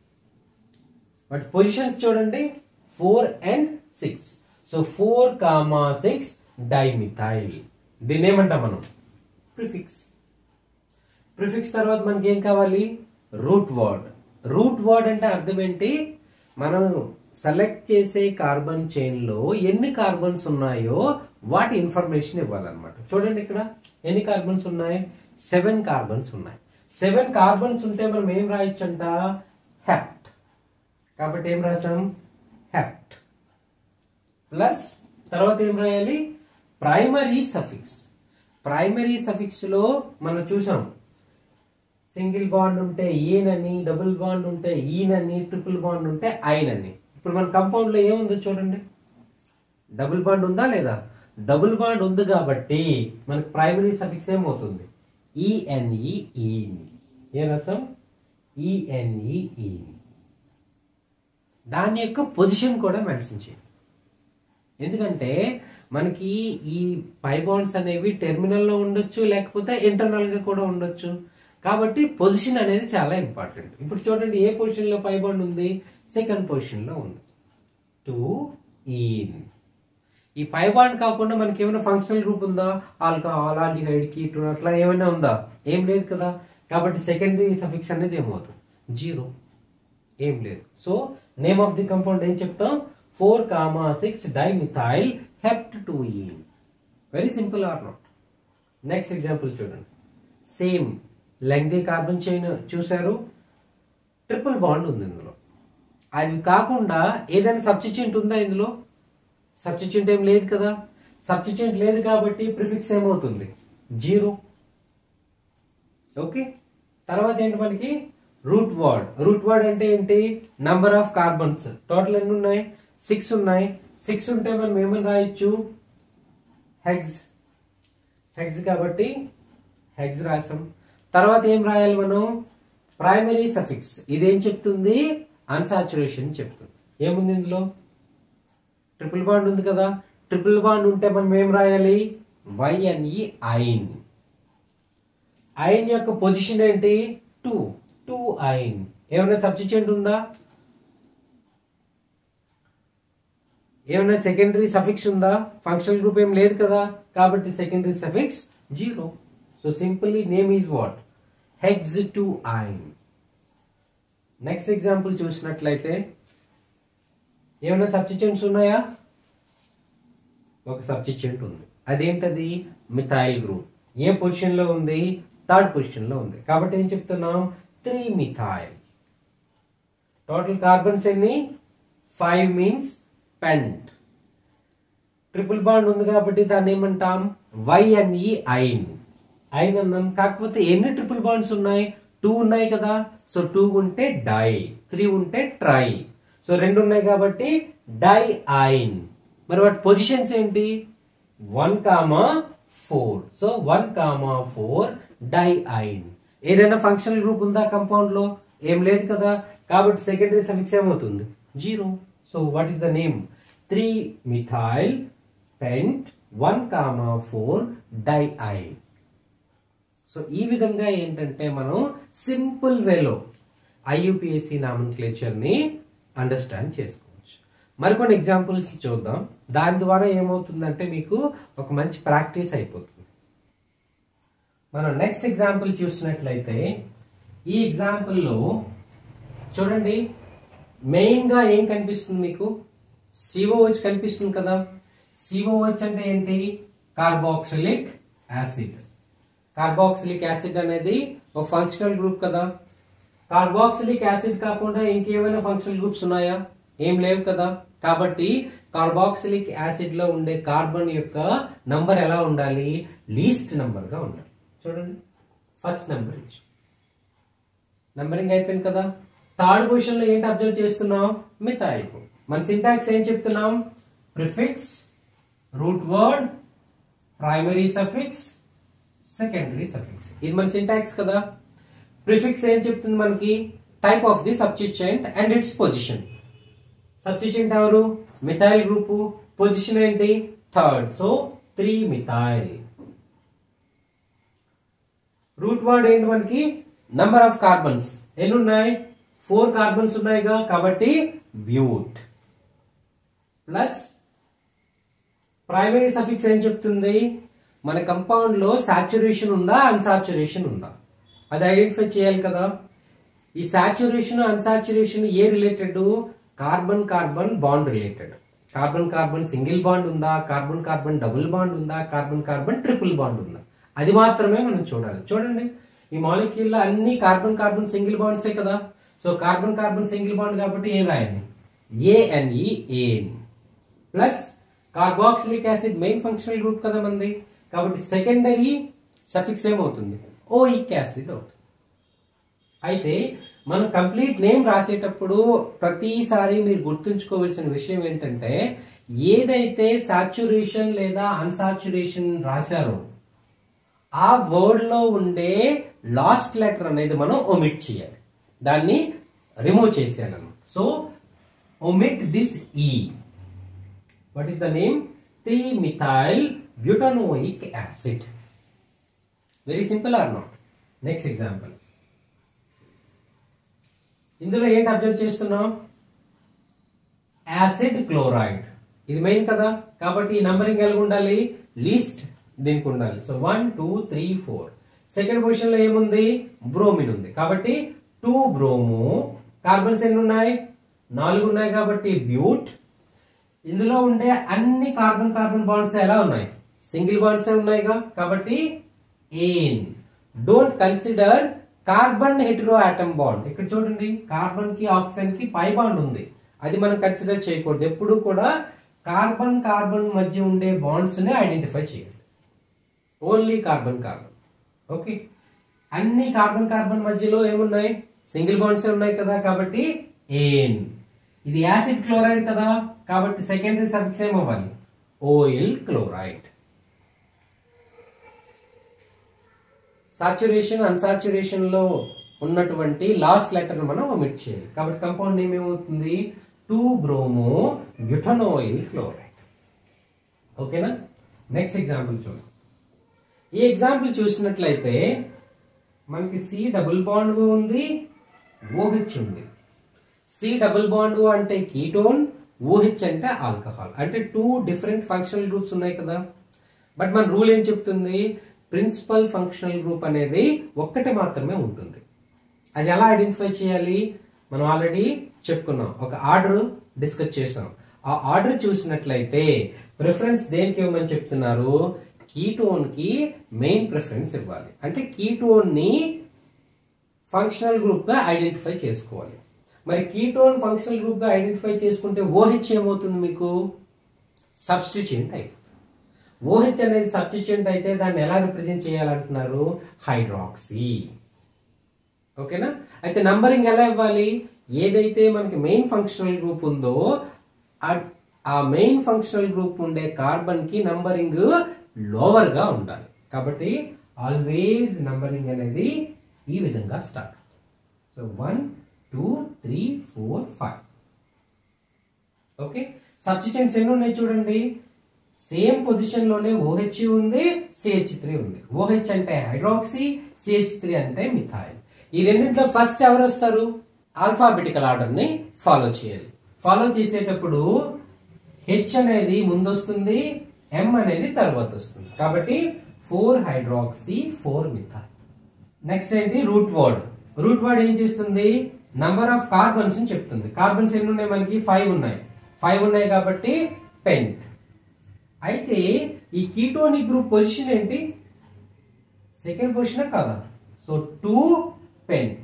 A: బట్ పొజిషన్స్ చూడండి four and six so four comma six dimethyl దీన్ని ఏమంటాం మనం ప్రిఫిక్స్ ప్రిఫిక్స్ తర్వాత మనకి ఏం కావాలి రూట్ వర్డ్ రూట్ వర్డ్ అంటే అర్థం ఏంటి మనం సెలెక్ట్ చేసే కార్బన్ చైన్ లో ఎన్ని కార్బన్స్ ఉన్నాయో వాటి ఇన్ఫర్మేషన్ ఇవ్వాలన్నమాట చూడండి ఇక్కడ ఎన్ని కార్బన్స్ ఉన్నాయి సెవెన్ కార్బన్స్ ఉన్నాయి సెవెన్ కార్బన్స్ ఉంటే మనం ఏం రాయొచ్చు అంట హెప్ట్ కాబట్టి ఏం రాసాం హెప్ట్ ప్లస్ తర్వాత ఏం రాయాలి ప్రైమరీ సఫిక్స్ ప్రైమరీ సఫిక్స్ లో మనం చూసాం సింగిల్ బాండ్ ఉంటే ఈనని డబుల్ బాండ్ ఉంటే ఈనని ట్రిపుల్ బాండ్ ఉంటే ఐనని ఇప్పుడు మన కంపౌండ్ లో ఏముందో చూడండి డబుల్ బాండ్ ఉందా లేదా డబుల్ బాండ్ ఉంది కాబట్టి మనకి ప్రైమరీ సఫిక్స్ ఏమవుతుంది ఈఎన్ఈ ఈని ఏ రసం ఈఎన్ఈ ఈని దాని యొక్క పొజిషన్ కూడా మెన్షన్ చేయండి ఎందుకంటే మనకి ఈ పై బాండ్స్ అనేవి టెర్మినల్ లో ఉండొచ్చు లేకపోతే ఇంటర్నల్ గా కూడా ఉండొచ్చు కాబట్టి పొజిషన్ అనేది చాలా ఇంపార్టెంట్ ఇప్పుడు చూడండి ఏ పొజిషన్ లో పై బాండ్ ఉంది సెకండ్ పొజిషన్ లో ఉంది టూ ఈన్ ఈ పై బాండ్ కాకుండా మనకి ఏమైనా ఫంక్షనల్ గ్రూప్ ఉందా ఆల్కహాల్ ఆల్డిహైడ్ కీటోన్ అట్లా ఏమైనా ఉందా ఏం లేదు కదా కాబట్టి సెకండరీ సఫిక్స్ అనేది ఏమవుతుంది జీరో ఏం లేదు so name of the compound ఏం చెప్తాం four comma six dimethyl hept two ene very simple or not next example చూడండి సేమ్ లెంగ్దీ కార్బన్ చైన్ చూశారు ట్రిపుల్ బాండ్ ఉంది ఇందులో అది కాకుండా ఏదైనా సబ్స్టిట్యూంట్ ఉందా ఇందులో సబ్స్టిట్యూంట్ ఏం లేదు కదా సబ్స్టిట్యూంట్ లేదు కాబట్టి ప్రిఫిక్స్ ఏమవుతుంది జీరో ఓకే తర్వాత ఏంటి మనకి రూట్ వర్డ్ రూట్ వర్డ్ అంటే ఏంటి నంబర్ ఆఫ్ కార్బన్స్ టోటల్ ఎన్ని ఉన్నాయి సిక్స్ ఉన్నాయి సిక్స్ ఉంటే మనం ఏమని రాయొచ్చు హెగ్స్ హెగ్స్ కాబట్టి హెగ్స్ రాసాం తర్వాత ఏం రాయాలి మనం ప్రైమరీ సఫిక్స్ ఇదేం చెప్తుంది అన్సాచురేషన్ చెప్తుంది ఏముంది ఇందులో ట్రిపుల్ బాండ్ ఉంది కదా ట్రిపుల్ బాండ్ ఉంటే మనం ఏం రాయాలి వైఎన్ఈ ఐన్ ఐన్ యొక్క పొజిషన్ ఏంటి టూ టూ ఐన్ ఏమైనా సబ్స్టిట్యూంట్ ఉందా ఏమైనా సెకండరీ సఫిక్స్ ఉందా ఫంక్షనల్ గ్రూప్ ఏం లేదు కదా కాబట్టి secondary suffix zero so simply name is what hex two yne next example చూసినట్లయితే ఏమైనా సబ్స్టిట్యూంట్స్ ఉన్నాయా ఒక సబ్స్టిట్యూంట్ ఉంది అదేంటది మిథైల్ గ్రూప్ ఏ పొజిషన్ లో ఉంది థర్డ్ పొజిషన్ లో ఉంది కాబట్టి ఏం చెప్తున్నాం త్రీ మిథైల్ టోటల్ కార్బన్స్ ఎన్ని five means pent triple bond ఉంది కాబట్టి దాన్ని ఏమంటాం వైఎన్ఈ ఐన్ ఐన్ అన్నాం కాకపోతే ఎన్ని ట్రిపుల్ బాండ్స్ ఉన్నాయి టూ ఉన్నాయి కదా సో టూ ఉంటే డై త్రీ ఉంటే ట్రై సో రెండు ఉన్నాయి కాబట్టి డై ఐన్ మరి వాటి పొజిషన్స్ ఏంటి one comma four so one comma four di yne ఏదైనా ఫంక్షనల్ గ్రూప్ ఉందా కంపౌండ్ లో ఏం లేదు కదా కాబట్టి సెకండరీ సఫిక్స్ ఏమవుతుంది zero so what is the name three methyl pent one comma four di yne so ఈ విధంగా ఏంటంటే మనం సింపుల్ వేలో ఐయుపిఎస్సి నామన్క్లేచర్ ని అండర్స్టాండ్ చేసుకోవచ్చు మరికొన్ని ఎగ్జాంపుల్స్ చూద్దాం దాని ద్వారా ఏమవుతుందంటే మీకు ఒక మంచి ప్రాక్టీస్ అయిపోతుంది మనం నెక్స్ట్ ఎగ్జాంపుల్ చూసినట్లయితే ఈ ఎగ్జాంపుల్లో చూడండి మెయిన్ గా ఏం కనిపిస్తుంది మీకు సిఓహెచ్ కనిపిస్తుంది కదా సిఓహెచ్ అంటే ఏంటి కార్బాక్సిలిక్ యాసిడ్ కార్బాక్సిలిక్ యాసిడ్ అనేది ఒక ఫంక్షనల్ గ్రూప్ కదా కార్బాక్సిలిక్ యాసిడ్ కాకుండా ఇంకేమైనా ఫంక్షనల్ గ్రూప్స్ ఉన్నాయా ఏం లేవు కదా కాబట్టి కార్బాక్సిలిక్ యాసిడ్ లో ఉండే కార్బన్ యొక్క నంబర్ ఎలా ఉండాలి లీస్ట్ నంబర్ గా ఉండాలి చూడండి ఫస్ట్ నెంబర్ ఇచ్చి నంబరింగ్ అయిపోయింది కదా థర్డ్ పొజిషన్ లో ఏంటి అబ్జర్వ్ చేస్తున్నాం మిథైల్ మన సింటాక్స్ ఏం చెప్తున్నాం prefix root word primary suffix secondary suffix ఇది మన సింటాక్స్ కదా ప్రిఫిక్స్ ఏం చెప్తుంది మనకి type of the substituent and its position substituent ఎవరు మిథైల్ గ్రూప్ పొజిషన్ ఏంటి third so three methyl root word ఏంటి మనకి నంబర్ ఆఫ్ కార్బన్స్ ఎన్ని ఉన్నాయి ఫోర్ కార్బన్స్ ఉన్నాయిగా కాబట్టి బ్యూట్ ప్లస్ ప్రైమరీ సఫిక్స్ ఏం చెప్తుంది మన కంపౌండ్ లో సాచురేషన్ ఉందా అన్సాచురేషన్ ఉందా అది ఐడెంటిఫై చేయాలి కదా ఈ సాచురేషన్ అన్సాచురేషన్ ఏ related carbon carbon bond related carbon carbon single bond ఉందా కార్బన్ కార్బన్ డబుల్ బాండ్ ఉందా కార్బన్ కార్బన్ ట్రిపుల్ బాండ్ ఉందా అది మాత్రమే మనం చూడాలి చూడండి ఈ మాలిక్యూల్ లో అన్ని కార్బన్ కార్బన్ సింగిల్ బాండ్సే కదా so carbon carbon single bond కాబట్టి ఏం రాయాలి A N E ane plus carboxylic acid main functional group కదా మనది కాబట్టి సెకండరీ సఫిక్స్ ఏమవుతుంది ఓయిక్ యాసిడ్ అవుతుంది అయితే మనం కంప్లీట్ నేమ్ రాసేటప్పుడు ప్రతిసారి మీరు గుర్తుంచుకోవాల్సిన విషయం ఏంటంటే ఏదైతే సాచురేషన్ లేదా అన్సాచురేషన్ రాశారో ఆ వర్డ్ లో ఉండే లాస్ట్ లెటర్ అనేది మనం ఒమిట్ చేయాలి దాన్ని రిమూవ్ చేసేయాలన్నమాట సో ఒమిట్ దిస్ ఈ what is the name three methyl butanoic acid very simple or not next example ఇందులో ఏంటి అబ్జర్వ్ చేస్తున్నాం యాసిడ్ క్లోరైడ్ ఇది మెయిన్ కదా కాబట్టి ఈ నంబరింగ్ ఎలా ఉండాలి లీస్ట్ దీనికి ఉండాలి so one two three four second position లో ఏముంది బ్రోమిన్ ఉంది కాబట్టి టూ బ్రోమో కార్బన్స్ ఎన్ని ఉన్నాయి నాలుగు ఉన్నాయి కాబట్టి బ్యూట్ ఇందులో ఉండే అన్ని కార్బన్ కార్బన్ బాండ్స్ ఎలా ఉన్నాయి సింగిల్ బాండ్స్ ఉన్నాయిగా కాబట్టి ane don't consider carbon hetero atom bond ఇక్కడ చూడండి కార్బన్ కి ఆక్సిజన్ కి పై బాండ్ ఉంది అది మనం కన్సిడర్ చేయకూడదు ఎప్పుడు కూడా కార్బన్ కార్బన్ మధ్య ఉండే బాండ్స్ ని ఐడెంటిఫై చేయాలి ఓన్లీ కార్బన్ కార్బన్ ఓకే అన్ని కార్బన్ కార్బన్ మధ్యలో ఏమున్నాయి సింగిల్ బాండ్స్ ఉన్నాయి కదా కాబట్టి ఏన్ ఇది యాసిడ్ క్లోరైడ్ కదా కాబట్టి సెకండరీ సఫిక్స్ ఏమవ్వాలి ఓయిల్ క్లోరైడ్ సాచురేషన్ అన్సాచురేషన్ లో ఉన్నటువంటి లాస్ట్ లెటర్ మనం ఒమిట్ చేయాలి కాబట్టి కంపౌండ్ నేమ్ ఏమవుతుంది టూ బ్రోమో బ్యూటనోయిల్ క్లోరైడ్ ఓకేనా నెక్స్ట్ ఎగ్జాంపుల్ చూడండి ఈ ఎగ్జాంపుల్ చూసినట్లయితే మనకి సి డబుల్ బాండ్ ఉంది ఓహెచ్ ఉంది సి డబుల్ బాండ్ అంటే కీటోన్ ఓహెచ్ అంటే ఆల్కహాల్ అంటే టూ డిఫరెంట్ ఫంక్షనల్ గ్రూప్స్ ఉన్నాయి కదా బట్ మన రూల్ ఏం చెప్తుంది ప్రిన్సిపల్ ఫంక్షనల్ గ్రూప్ అనేది ఒక్కటి మాత్రమే ఉంటుంది అది ఎలా ఐడెంటిఫై చేయాలి మనం ఆల్రెడీ చెప్పుకున్నాం ఒక ఆర్డర్ డిస్కస్ చేసాం ఆ ఆర్డర్ చూసినట్లయితే ప్రిఫరెన్స్ దేనికి ఇవ్వమని చెప్తున్నారు కీటోన్ కి మెయిన్ ప్రిఫరెన్స్ ఇవ్వాలి అంటే కీటోన్ ని ఫంక్షనల్ గ్రూప్ గా ఐడెంటిఫై చేసుకోవాలి మరి కీటోన్ ఫంక్షనల్ గ్రూప్ గా ఐడెంటిఫై చేసుకుంటే ఓహెచ్ ఏమవుతుంది మీకు సబ్స్టిట్యూంట్ అయిపోతుంది ఓహెచ్ అనేది సబ్స్టిట్యూంట్ అయితే దాన్ని ఎలా రిప్రజెంట్ చేయాలంటున్నారు హైడ్రాక్సీ ఓకేనా అయితే నంబరింగ్ ఎలా ఇవ్వాలి ఏదైతే మనకి మెయిన్ ఫంక్షనల్ గ్రూప్ ఉందో ఆ- ఆ మెయిన్ ఫంక్షనల్ గ్రూప్ ఉండే కార్బన్ కి నంబరింగ్ లోవర్ గా ఉండాలి కాబట్టి ఆల్వేస్ నంబరింగ్ అనేది ఈ విధంగా start so one two three four five okay substituents ఎన్ని ఉన్నాయి చూడండి సేమ్ పొజిషన్ లోనే ఓహెచ్ ఉంది సిహెచ్ త్రీ ఉంది ఓహెచ్ అంటే హైడ్రాక్సీ సిహెచ్ త్రీ అంటే మిథాయిల్ ఈ రెండింటిలో ఫస్ట్ ఎవరు వస్తారు ఆల్ఫాబెటికల్ ఆర్డర్ ని ఫాలో చేయాలి ఫాలో చేసేటప్పుడు హెచ్ అనేది ముందు వస్తుంది ఎం అనేది తర్వాత వస్తుంది కాబట్టి four hydroxy four methyl next ఏంటి రూట్ వర్డ్ రూట్ వర్డ్ ఏం చేస్తుంది నంబర్ ఆఫ్ కార్బన్స్ అని చెప్తుంది కార్బన్స్ ఎన్ని ఉన్నాయి మనకి ఫైవ్ ఉన్నాయి ఫైవ్ ఉన్నాయి కాబట్టి పెంట్ అయితే ఈ కీటోనిక్ గ్రూప్ పొజిషన్ ఏంటి సెకండ్ పొజిషన్ కాదా సో టూ పెంట్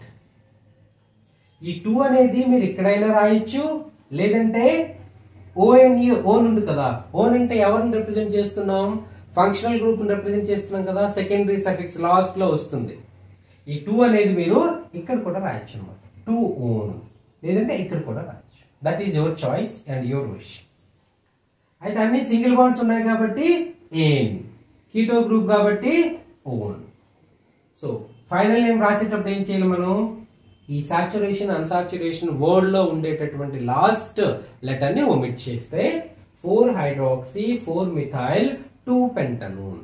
A: ఈ టూ అనేది మీరు ఎక్కడైనా రాయొచ్చు లేదంటే ఓఎన్ఈ ఓన్ ఉంది కదా ఓన్ అంటే ఎవరిని రిప్రజెంట్ చేస్తున్నాం ఫంక్షనల్ గ్రూప్ రిప్రజెంట్ చేస్తున్నాం కదా సెకండరీ సఫిక్స్ లాస్ట్ లో వస్తుంది ఈ టూ అనేది మీరు ఇక్కడ కూడా రాయొచ్చు అనమాట టూ ఓన్ లేదంటే ఇక్కడ కూడా రాయొచ్చు that is your choice and your wish అయితే అన్ని సింగిల్ బాండ్స్ ఉన్నాయి కాబట్టి ఏన్ కీటో గ్రూప్ కాబట్టి ఓన్ సో ఫైనల్ నేమ్ రాసేటప్పుడు ఏం చేయాలి మనం ఈ సాచురేషన్ అన్సాచురేషన్ వర్డ్ లో ఉండేటటువంటి లాస్ట్ లెటర్ ని ఒమిట్ చేస్తే four hydroxy four methyl two pentanone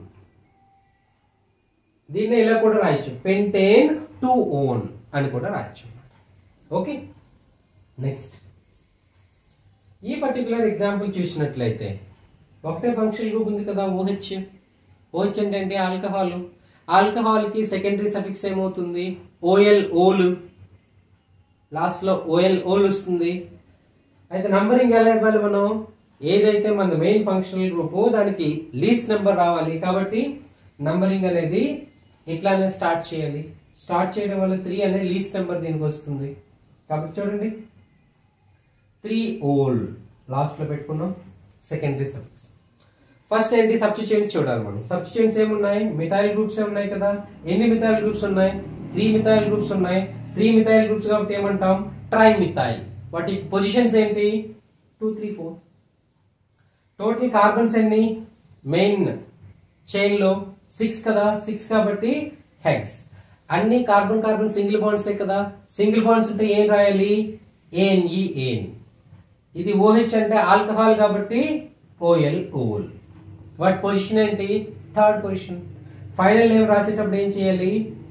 A: దీన్ని ఇలా కూడా రాయొచ్చు పెంటేన్ టూ ఓన్ అని కూడా రాయొచ్చు ఓకే నెక్స్ట్ ఈ పర్టికులర్ ఎగ్జాంపుల్ చూసినట్లయితే ఒకటే ఫంక్షన్ గ్రూప్ ఉంది కదా ఓహెచ్ ఓహెచ్ అంటే ఏంటి ఆల్కహాల్ ఆల్కహాల్ కి సెకండరీ సఫిక్స్ ఏమవుతుంది ఓఎల్ ఓలు లాస్ట్ లో ఓఎల్ ఓల్ వస్తుంది అయితే నంబరింగ్ ఎలా ఇవ్వాలి మనం ఏదైతే మన మెయిన్ ఫంక్షనల్ గ్రూప్ దానికి లీస్ట్ నెంబర్ రావాలి కాబట్టి నంబరింగ్ అనేది ఇట్లానే స్టార్ట్ చేయాలి స్టార్ట్ చేయడం వల్ల త్రీ అనేది లీస్ట్ నెంబర్ దీనికి వస్తుంది కాబట్టి చూడండి త్రీ ఓల్డ్ లాస్ట్ లో పెట్టుకున్నాం సెకండరీ సబ్జెక్ట్స్ ఫస్ట్ ఏంటి సబ్స్టిట్యూయెంట్స్ చూడాలి మనం సబ్స్టిట్యూయెంట్స్ ఏమున్నాయి మిథైల్ గ్రూప్స్ ఉన్నాయి కదా ఎన్ని మిథైల్ గ్రూప్స్ ఉన్నాయి త్రీ మిథైల్ గ్రూప్స్ ఉన్నాయి త్రీ మిథైల్ గ్రూప్స్ కాబట్టి ఏమంటాం ట్రై మిథైల్ వాటి పొజిషన్స్ ఏంటి two three four total carbons ఎన్ని మెయిన్ చైన్ లో సిక్స్ కదా సిక్స్ కాబట్టి హెగ్స్ అన్ని కార్బన్ కార్బన్ సింగిల్ బాండ్స్ కదా సింగిల్ బాండ్స్ ఉంటే ఏం రాయాలి ఏన్ ఈ ఏన్ ఇది ఓహెచ్ అంటే ఆల్కహాల్ కాబట్టి ఓఎల్ ఓల్ వాటి పొజిషన్ ఏంటి థర్డ్ పొజిషన్ ఫైనల్ ఏం రాసేటప్పుడు ఏం చేయాలి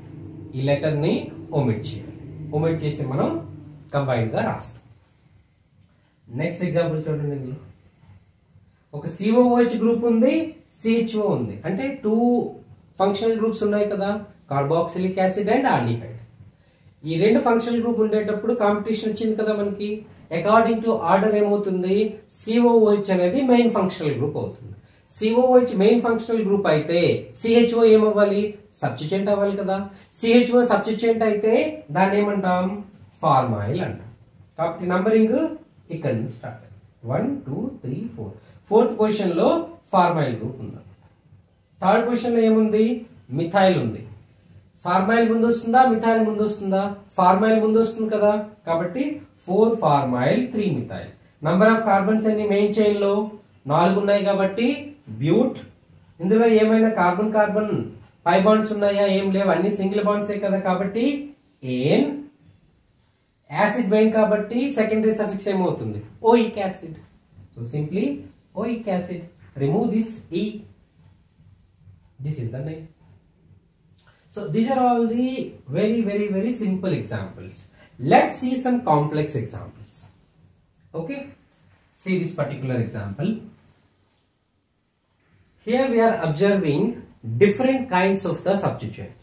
A: ఈ లెటర్ ని ఒమిట్ చేయాలి ఒమిట్ చేసి మనం కంబైన్డ్ గా రాస్తాం నెక్స్ట్ ఎగ్జాంపుల్ చూడండి ఇందులో ఒక సిఓఓహెచ్ గ్రూప్ ఉంది సిహెచ్ఓ ఉంది అంటే టూ ఫంక్షనల్ గ్రూప్స్ ఉన్నాయి కదా కార్బాక్సిలిక్ యాసిడ్ అండ్ ఆల్డిహైడ్ ఈ రెండు ఫంక్షనల్ గ్రూప్ ఉండేటప్పుడు కాంపిటీషన్ వచ్చింది కదా మనకి అకార్డింగ్ టు ఆర్డర్ ఏమవుతుంది సిఓఓహెచ్ అనేది మెయిన్ ఫంక్షనల్ గ్రూప్ అవుతుంది సిఓఓహెచ్ మెయిన్ ఫంక్షనల్ గ్రూప్ అయితే సిహెచ్ఓ ఏమవ్వాలి సబ్స్టిట్యూంట్ అవ్వాలి కదా సిహెచ్ఓ సబ్స్టిట్యూంట్ అయితే దాన్ని ఏమంటాం ఫార్మాయిల్ అంటాం కాబట్టి నంబరింగ్ ఇక్కడ నుంచి start one two three four fourth position లో ఫార్మాయిల్ గ్రూప్ ఉంది థర్డ్ పొజిషన్ లో ఏముంది మిథైల్ ఉంది ఫార్మాయిల్ ముందు వస్తుందా మిథైల్ ముందు వస్తుందా ఫార్మాయిల్ ముందు వస్తుంది కదా కాబట్టి four formyl three methyl number of carbons అన్ని మెయిన్ చైన్ లో నాలుగు ఉన్నాయి కాబట్టి బ్యూట్ ఇందులో ఏమైనా కార్బన్ కార్బన్ పై బాండ్స్ ఉన్నాయా ఏం లేవు అన్ని సింగిల్ బాండ్సే కదా కాబట్టి ఏన్ యాసిడ్ మెయిన్ కాబట్టి సెకండరీ సఫిక్స్ ఏమవుతుంది oic acid so simply oic acid remove this ఈ this is the name So these are all the very, very, very simple examples. Let's see some complex examples. Okay. See this particular example. Here we are observing different kinds of the substituents.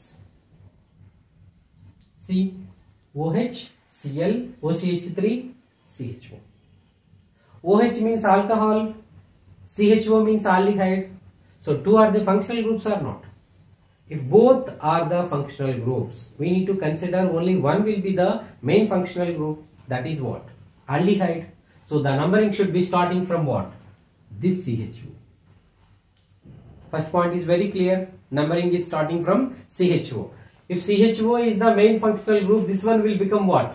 A: See OH, Cl, OCH3, CHO. OH means alcohol, CHO means aldehyde. So two are the functional groups or not? If both are the functional groups, we need to consider only one will be the main functional group. That is what? Aldehyde. So the numbering should be starting from what? This CHO. First point is very clear. Numbering is starting from CHO. If CHO is the main functional group, this one will become what?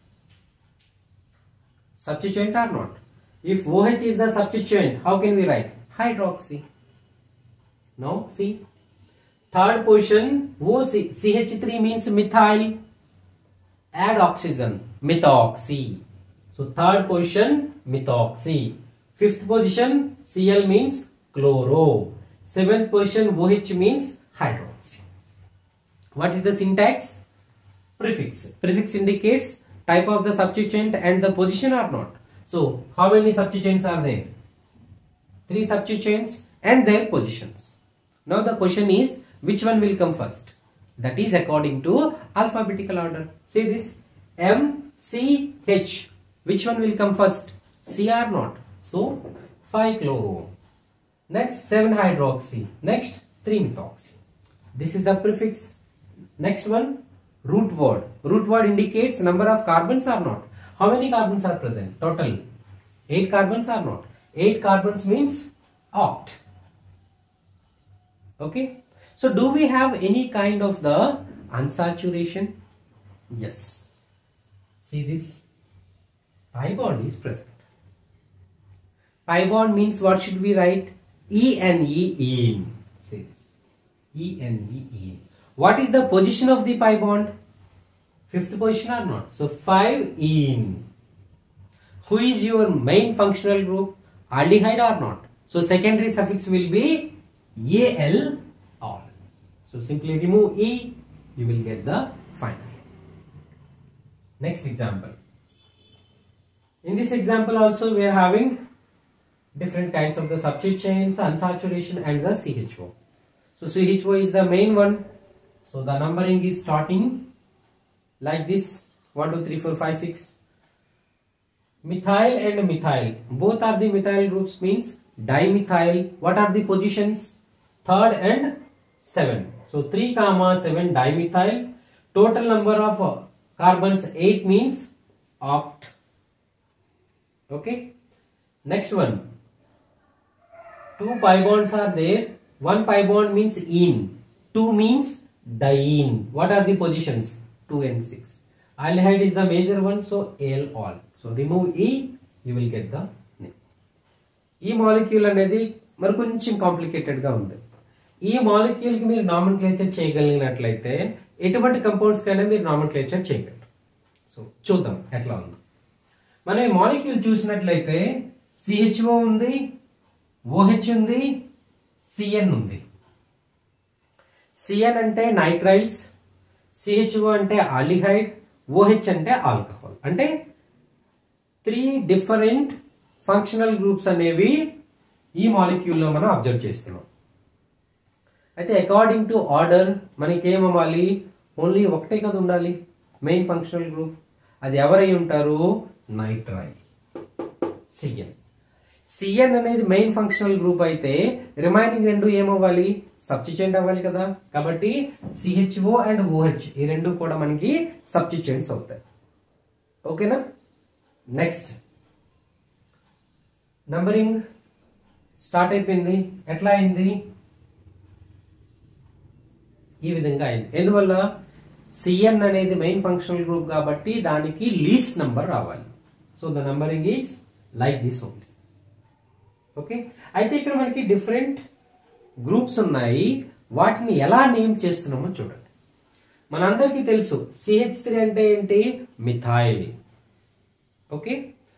A: Substituent or not? If OH is the substituent, how can we write? Hydroxy. Now see. Third position, OC, CH3 means methyl. Add oxygen, methoxy. So third position, methoxy. Fifth position, Cl means chloro. Seventh position, OH means hydroxy. What is the syntax? Prefix. Prefix indicates type of the substituent and the position or not. So how many substituents are there? Three substituents and their positions. Now the question is which one will come first? That is according to alphabetical order. See this M C H. Which one will come first? C or not? So 5 chloro. Next 7 hydroxy. Next 3 methoxy. This is the prefix. Next one root word. Root word indicates number of carbons or not. How many carbons are present? Total 8 carbons or not. 8 carbons means oct. Okay. So do we have any kind of the unsaturation? Yes. See this? Pi bond is present. Pi bond means what should we write? ENE in. See this. ENE in. What is the position of the pi bond? Fifth position or not? So 5 in. Who is your main functional group? Aldehyde or not? So secondary suffix will be AL all. So simply remove E, you will get the final. Next example. In this example also we are having different kinds of the substituent chains, unsaturation and the CHO. So CHO is the main one. So the numbering is starting like this 1, 2, 3, 4, 5, 6. Methyl and methyl. Both are the methyl groups means dimethyl. What are the positions? Third and 7. So 3 comma 7 dimethyl. Total number of uh, carbons 8 means oct. Okay. Next one. Two pi bonds are there. One pi bond means in. Two means diene. What are the positions? 2 and 6. Aldehyde is the major one. So Al all. So remove E. You will get the name. ఈ molecule అనేది మరి కొంచెం complicated గా ఉంది ఈ molecule కి మీరు నామన్క్లేచర్ చేయగలిగినట్లయితే ఎటువంటి కంపౌండ్స్ కైనా మీరు నామన్క్లేచర్ చేయగలరు సో చూద్దాం ఎట్లా ఉంది మనం ఈ మాలిక్యూల్ చూసినట్లయితే సిహెచ్ఓ ఉంది ఓహెచ్ ఉంది సిఎన్ ఉంది సిఎన్ అంటే నైట్రైల్స్ సిహెచ్ఓ అంటే ఆలిహైడ్ ఓహెచ్ అంటే ఆల్కహాల్ అంటే త్రీ డిఫరెంట్ ఫంక్షనల్ గ్రూప్స్ అనేవి ఈ మాలిక్యూల్ లో మనం అబ్జర్వ్ చేస్తున్నాం అయితే అకార్డింగ్ టు ఆర్డర్ మనకి ఏం అవ్వాలి ఓన్లీ ఒకటే కదా ఉండాలి మెయిన్ ఫంక్షనల్ గ్రూప్ అది ఎవరై ఉంటారు నైట్రై సిఎన్ సిఎన్ అనేది మెయిన్ ఫంక్షనల్ గ్రూప్ అయితే రిమైనింగ్ రెండు ఏమవ్వాలి సబ్స్టిట్యూంట్ అవ్వాలి కదా కాబట్టి సిహెచ్ఓ అండ్ ఓహెచ్ ఈ రెండు కూడా మనకి సబ్స్టిట్యూంట్స్ అవుతాయి ఓకేనా నెక్స్ట్ నంబరింగ్ స్టార్ట్ అయిపోయింది ఎట్లా అయింది ఈ విధంగా అయింది ఎందువల్ల సిఎన్ అనేది మెయిన్ ఫంక్షనల్ గ్రూప్ కాబట్టి దానికి లీస్ట్ నంబర్ రావాలి so the numbering is like this only okay అయితే ఇక్కడ మనకి డిఫరెంట్ గ్రూప్స్ ఉన్నాయి వాటిని ఎలా నేమ్ చేస్తున్నామో చూడండి మనందరికీ తెలుసు సిహెచ్ త్రీ అంటే ఏంటి మిథాయిల్ ఓకే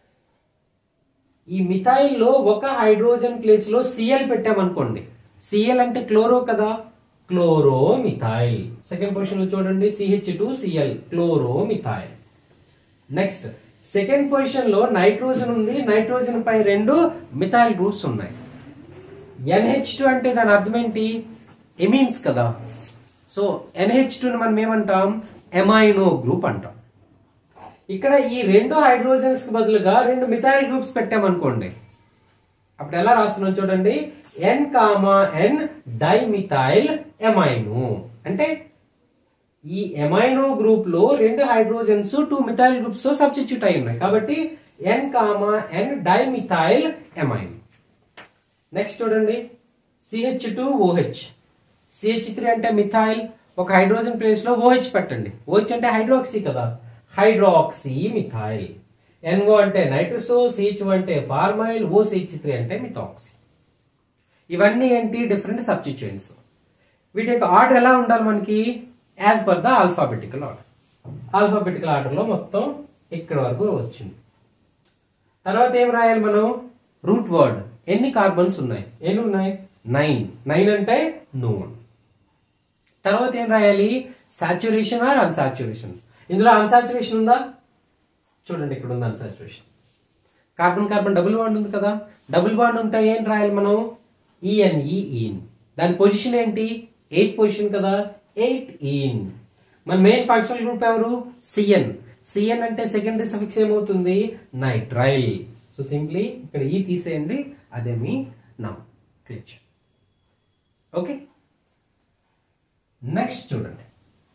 A: ఈ మిథాయిల్ లో ఒక హైడ్రోజన్ ప్లేస్ లో సిఎల్ పెట్టామనుకోండి సిఎల్ అంటే క్లోరో కదా క్లోరో మిథాయిల్ సెకండ్ పొజిషన్ లో చూడండి CH two CL chloro methyl next second position లో నైట్రోజన్ ఉంది నైట్రోజన్ పై రెండు మిథాయిల్ గ్రూప్స్ ఉన్నాయి ఎన్హెచ్ టూ అంటే దాని అర్థం ఏంటి ఎమీన్స్ కదా సో ఎన్హెచ్ టూ మనం ఏమంటాం ఎమైనో గ్రూప్ అంటాం ఇక్కడ ఈ రెండు హైడ్రోజన్స్ కి బదులుగా రెండు మిథైల్ గ్రూప్స్ పెట్టామనుకోండి అప్పుడు ఎలా రాస్తున్నాం చూడండి N comma N dimethyl amino అంటే ఈ ఎమైనో గ్రూప్ లో రెండు hydrogens two methyl groups substitute అయి ఉన్నాయి కాబట్టి N comma N dimethyl amine next చూడండి CH two OH CH three అంటే మిథైల్ ఒక హైడ్రోజన్ ప్లేస్ లో ఓహెచ్ పెట్టండి ఓహెచ్ అంటే హైడ్రాక్సీ కదా హైడ్రాక్సీ మిథైల్ ఎన్ఓ అంటే నైట్రసో సిహెచ్ అంటే ఫార్మైల్ ఓ సిహెచ్ త్రీ అంటే మిథాక్సీ ఇవన్నీ ఏంటి డిఫరెంట్ సబ్స్టిట్యూయెంట్స్ వీటి యొక్క ఆర్డర్ ఎలా ఉండాలి మనకి as per the alphabetical order alphabetical order లో మొత్తం ఇక్కడ వరకు వచ్చింది తర్వాత ఏం రాయాలి మనం రూట్ వర్డ్ ఎన్ని కార్బన్స్ ఉన్నాయి ఎన్ని ఉన్నాయి నైన్ నైన్ అంటే నోన్ తర్వాత ఏం రాయాలి సాచురేషన్ ఆర్ అన్సాచురేషన్ ఇందులో అన్సాచురేషన్ ఉందా చూడండి ఇక్కడ ఉంది unsaturation carbon carbon double bond ఉంది కదా డబుల్ బాండ్ ఉంటే ఏం రాయాలి మనం ఈఎన్ఈ ఈన్ దాని పొజిషన్ ఏంటి ఎయిత్ పొజిషన్ కదా ఎయిట్ ఈన్ మన మెయిన్ ఫంక్షనల్ గ్రూప్ ఎవరు సిఎన్ సిఎన్ అంటే సెకండరీ సఫిక్స్ ఏమవుతుంది నైట్రైల్ సో సింప్లీ ఇక్కడ ఈ తీసేయండి అదే మీ నమ్ క్లిచ్ ఓకే నెక్స్ట్ చూడండి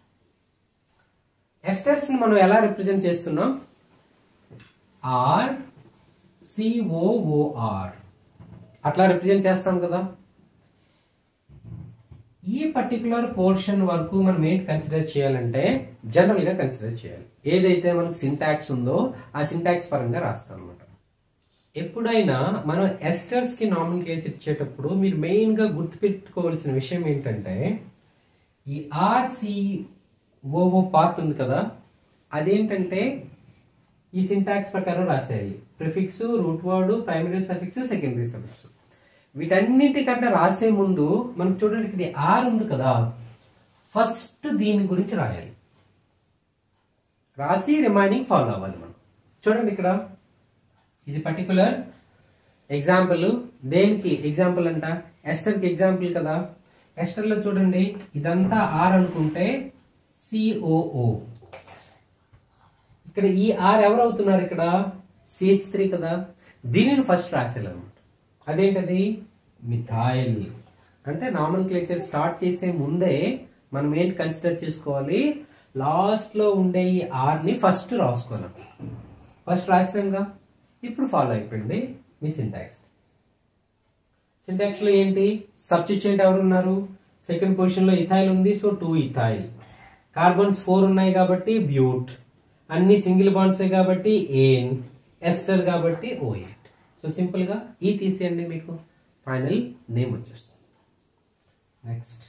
A: ఎస్టర్స్ ని మనం ఎలా రిప్రజెంట్ చేస్తున్నాం ఆర్ సిఓఓఆర్ అట్లా రిప్రజెంట్ చేస్తాం కదా ఈ పర్టికులర్ పోర్షన్ వరకు మనం ఏంటి కన్సిడర్ చేయాలంటే జనరల్ గా కన్సిడర్ చేయాలి ఏదైతే మనకు సింటాక్స్ ఉందో ఆ సింటాక్స్ పరంగా రాస్తాం అనమాట ఎప్పుడైనా మనం ఎస్టర్స్ కి నామిన్ క్లేచర్ ఇచ్చేటప్పుడు మీరు మెయిన్ గా గుర్తుపెట్టుకోవాల్సిన విషయం ఏంటంటే ఈ ఆర్సిఓఓ పార్ట్ ఉంది కదా అదేంటంటే ఈ సింటాక్స్ ప్రకారం రాసేయాలి prefix root word primary suffix secondary suffix వీటన్నిటికంటే రాసే ముందు మనకు చూడండి ఇక్కడ ఆర్ ఉంది కదా ఫస్ట్ దీని గురించి రాయాలి రాసి రిమైనింగ్ ఫాలో అవ్వాలి మనం చూడండి ఇక్కడ ఇది పర్టికులర్ ఎగ్జాంపుల్ దేనికి ఎగ్జాంపుల్ అంట ఎస్టర్ కి ఎగ్జాంపుల్ కదా ఎస్టర్ లో చూడండి ఇదంతా ఆర్ అనుకుంటే సిఓఓ ఇక్కడ ఈ ఆర్ ఎవరు అవుతున్నారు ఇక్కడ సిహెచ్ త్రీ కదా దీనిని ఫస్ట్ రాసేయాలన్నమాట అదేంటది మిథాయిల్ అంటే నామన్ క్లేచర్ స్టార్ట్ చేసే ముందే మనం ఏంటి కన్సిడర్ చేసుకోవాలి లాస్ట్ లో ఉండే ఈ ఆర్ ని ఫస్ట్ రాసుకోవాలి ఫస్ట్ రాసాంగా ఇప్పుడు ఫాలో అయిపోయింది మీ సింటాక్స్ సింటాక్స్ లో ఏంటి సబ్స్టిట్యూట్ ఎవరు ఉన్నారు సెకండ్ పొజిషన్ లో ఇథాయిల్ ఉంది so two ethyl carbons four ఉన్నాయి కాబట్టి బ్యూట్ అన్ని సింగిల్ బాండ్స్ కాబట్టి ఏన్ ఎస్టర్ కాబట్టి ఓ ఎయిట్ సో సింపుల్ గా ఈ తీసేయండి మీకు ఫైనల్ నేమ్ వచ్చేస్తుంది నెక్స్ట్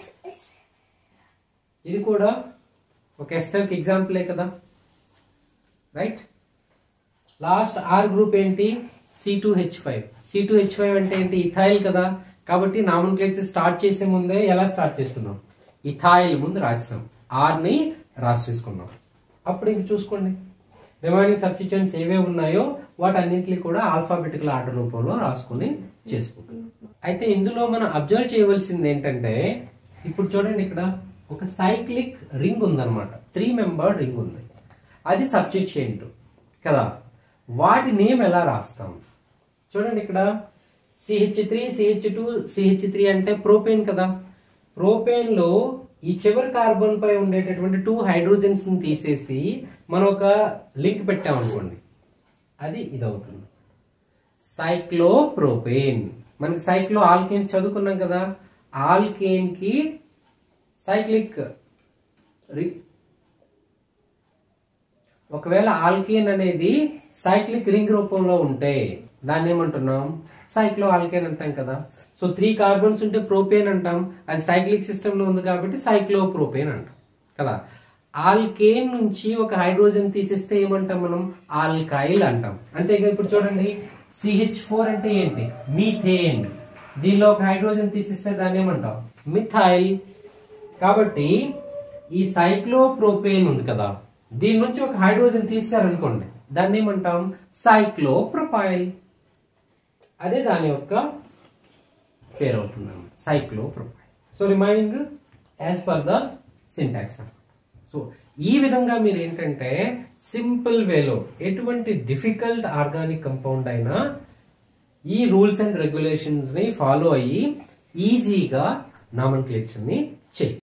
A: ఇది కూడా ఒక ఎస్టర్ కి ఎగ్జాంపులే కదా రైట్ లాస్ట్ ఆర్ గ్రూప్ ఏంటి C two H five C two H five అంటే ఏంటి ఇథాయిల్ కదా కాబట్టి నామన్ క్లేచర్ స్టార్ట్ చేసే ముందే ఎలా స్టార్ట్ చేస్తున్నాం ఇథాయిల్ ముందు రాస్తాం ఆర్ ని రాసేసుకున్నాం అప్పుడు ఇంక చూసుకోండి రిమైనింగ్ సబ్స్టిట్యూన్స్ ఏవే ఉన్నాయో వాటన్నింటినీ కూడా ఆల్ఫాబెటికల్ ఆర్డర్ రూపంలో రాసుకుని చేసుకుంటాం అయితే ఇందులో మనం అబ్జర్వ్ చేయవలసింది ఏంటంటే ఇప్పుడు చూడండి ఇక్కడ ఒక సైక్లిక్ రింగ్ ఉందన్నమాట త్రీ మెంబర్ రింగ్ ఉంది అది సబ్స్టిట్యూయెంట్ కదా వాటి నేమ్ ఎలా రాస్తాం చూడండి ఇక్కడ CH three CH two CH three అంటే ప్రోపేన్ కదా ప్రోపేన్ లో ఈ చివరి కార్బన్ పై ఉండేటటువంటి టూ హైడ్రోజన్స్ ని తీసేసి మనం ఒక లింక్ పెట్టామనుకోండి అది ఇది అవుతుంది సైక్లోప్రోపేన్ మనకి సైక్లో ఆల్కేన్స్ చదువుకున్నాం కదా ఆల్కేన్ కి సైక్లిక్ రి- ఒకవేళ ఆల్కేన్ అనేది సైక్లిక్ రింగ్ రూపంలో ఉంటే దాన్ని ఏమంటున్నాం సైక్లో ఆల్కేన్ అంటాం కదా సో త్రీ కార్బన్స్ ఉంటే ప్రోపేన్ అంటాం అది సైక్లిక్ సిస్టమ్ లో ఉంది కాబట్టి సైక్లో ప్రోపేన్ అంటాం కదా ఆల్కేన్ నుంచి ఒక హైడ్రోజన్ తీసేస్తే ఏమంటాం మనం ఆల్కైల్ అంటాం అంతేగా ఇప్పుడు చూడండి సిహెచ్ ఫోర్ అంటే ఏంటి మీథేన్ దీనిలో ఒక హైడ్రోజన్ తీసేస్తే దాన్ని ఏమంటాం మిథైల్ కాబట్టి ఈ సైక్లోప్రోపేన్ ఉంది కదా దీని నుంచి ఒక హైడ్రోజన్ తీసారనుకోండి దాన్ని ఏమంటాం సైక్లోప్రొపైల్ అదే దాని యొక్క పేరు అవుతుంది cyclopropyl so remaining as per the syntax so ఈ విధంగా మీరు ఏంటంటే సింపుల్ వేలో ఎటువంటి డిఫికల్ట్ ఆర్గానిక్ కంపౌండ్ అయినా ఈ రూల్స్ అండ్ రెగ్యులేషన్స్ ని ఫాలో అయ్యి ఈజీగా నామన్ ని చేయి